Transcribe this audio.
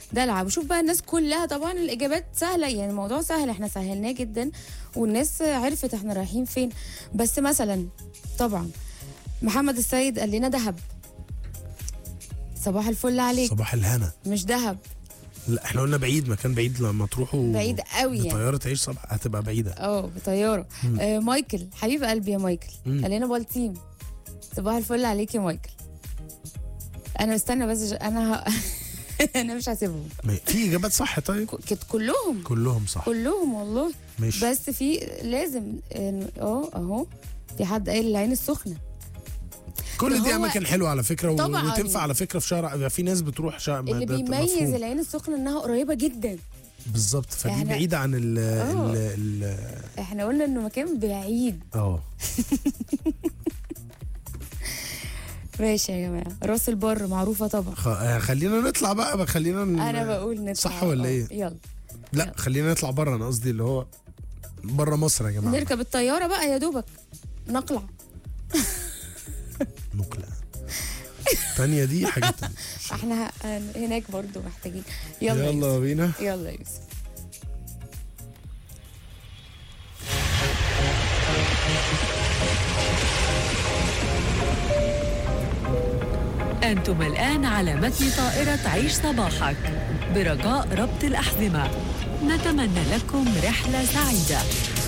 دلع وشوف بقى الناس كلها طبعا الاجابات سهله يعني الموضوع سهل احنا سهلناه جدا والناس عرفت احنا رايحين فين بس مثلا طبعا محمد السيد قال لنا دهب صباح الفل عليك صباح الهنا مش دهب لا احنا قلنا بعيد مكان بعيد لما تروحوا بعيد قوي يعني بطياره تعيش صباح هتبقى بعيده اه بطياره آه مايكل حبيب قلبي يا مايكل مم. قال لنا بلطيم صباح الفل عليك يا مايكل انا استنى بس ج- انا ه... انا مش هسيبهم ما- في اجابات صح طيب ك- كت كلهم كلهم صح كلهم والله ماشي بس في لازم اه اهو في حد قايل العين السخنه كل دي هو- اماكن حلوه على فكره و- طبعاً. وتنفع على فكره في شارع في ناس بتروح شارع اللي ده بيميز مفهوم. العين السخنه انها قريبه جدا بالظبط فدي إحنا- بعيده عن ال آه. ال ال احنا قلنا انه مكان بعيد اه ماشي يا جماعه راس البر معروفه طبعا خ- آه، خلينا نطلع بقى بقى خلينا ن... انا بقول نطلع صح ولا آه، ايه؟ يلا لا خلينا نطلع بره انا قصدي اللي هو بره مصر يا جماعه نركب الطياره بقى يا دوبك نقلع نقلة تانية دي حاجة تانية احنا ه- هناك برضو محتاجين يلا يلا, يلا بينا يلا يا يوسف أنتم الآن على متن طائرة عيش صباحك برجاء ربط الأحزمة نتمنى لكم رحلة سعيدة